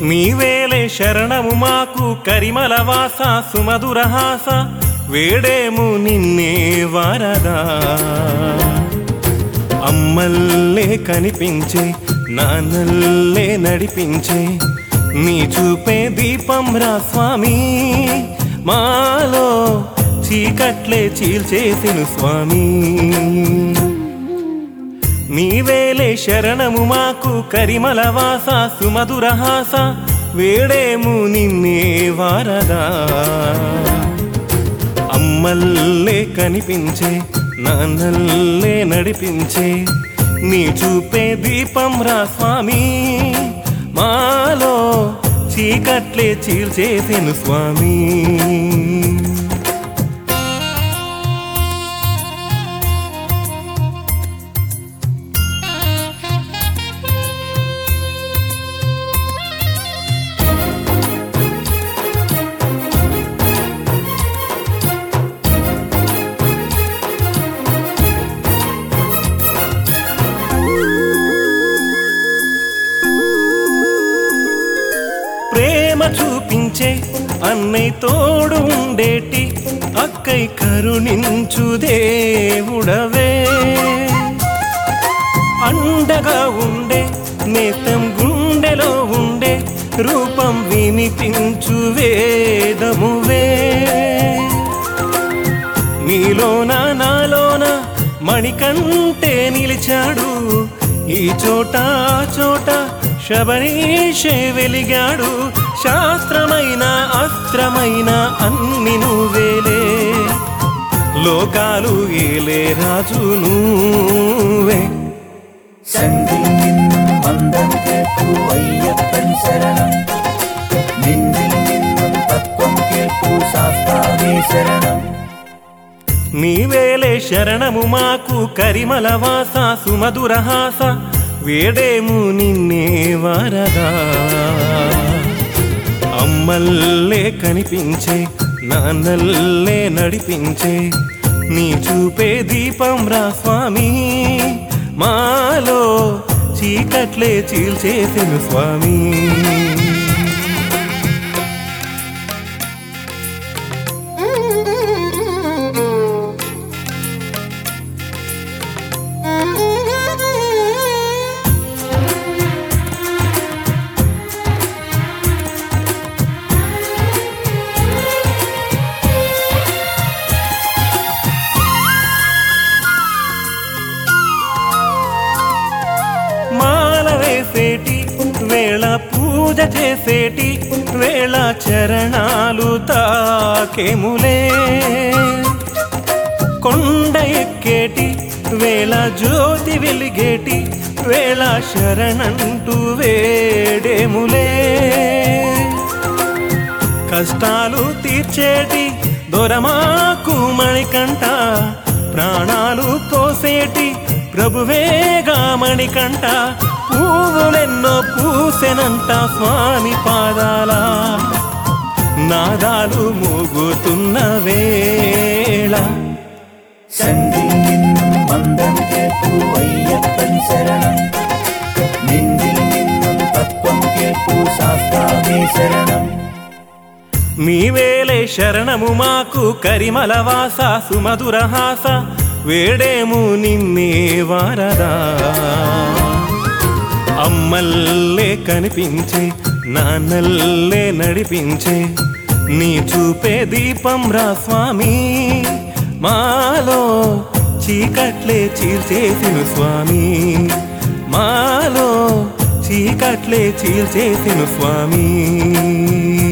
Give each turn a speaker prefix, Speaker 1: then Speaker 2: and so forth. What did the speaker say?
Speaker 1: నీవేలే శరణము మాకు కరిమల వాస సుమధురహాస వేడేము నిన్నే వరదా అమ్మల్లే కనిపించే నాన్నల్లే నడిపించే నీ చూపే దీపం రా స్వామి మాలో చీకట్లే చీల్చేసిను స్వామి నీవేలే శరణము మాకు కరిమల వాస సుమధురహాస వేడేము నిన్నే వారదా అమ్మల్లే కనిపించే నాన్నల్లే నడిపించే నీ చూపే దీపం రా స్వామి మాలో చీకట్లే చీల్చేసెను స్వామి ప్రేమ చూపించే అన్నయ్య తోడు ఉండేటి అక్కై కరుణించు దేవుడవే అండగా ఉండే నేతం గుండెలో ఉండే రూపం వినిపించు వేదమువే నీలోన నాలోన మణికంటే నిలిచాడు ఈ చోట ఆ చోట శబరీషే వెలిగాడు శాస్త్రమైన అస్త్రమైన అన్ని నువ్వేలే లోకాలు ఏలే రాజు నువ్వే
Speaker 2: செந்தில் நின்னும் மந்தம் கேட்பு ஐயப்பன் சரணம் நெஞ்சில் நின்னும் தத்துவம் கேட்பு சாஸ்தாவே சரணம்
Speaker 1: నీవేలే శరణము మాకు కరిమల వాస సుమధురహాస వేడేము నిన్నే వరదా అమ్మల్లే కనిపించే నాన్నల్లే నడిపించే నీ చూపే దీపం రా స్వామి మాలో చీకట్లే చీల్చేసెను స్వామి మాల వేసేటి వేళ పూజ చేసేటి వేళ చరణాలు తాకెములే కొండ ఎక్కేటి వేళ జ్యోతి వెలిగేటి వేళ శరణంటూ వేడేములే కష్టాలు తీర్చేటి దొరమాకు మణికంట ప్రాణాలు పోసేటి ప్రభువేగా మణికంట పువ్వులెన్నో పూసెనంట స్వామి పాదాల నాదాలు మోగుతున్న వేళ
Speaker 2: செந்தில் நின்னும் மந்தம் கேட்பு ஐயப்பன் சரணம் நெஞ்சில் நின்னும் தத்துவம் கேட்பு சாஸ்தாவே சரணம்
Speaker 1: నీవేలే శరణము మాకు కరిమల వాస సుమధురహాస వేడేము నిన్నే వారదా అమ్మల్లే కనిపించే నాన్నల్లే నడిపించే నీ చూపే దీపం రా స్వామి మాలో చీకట్లే చీల్చేసిను స్వామి మాలో చీకట్లే చీల్చేసిను స్వామి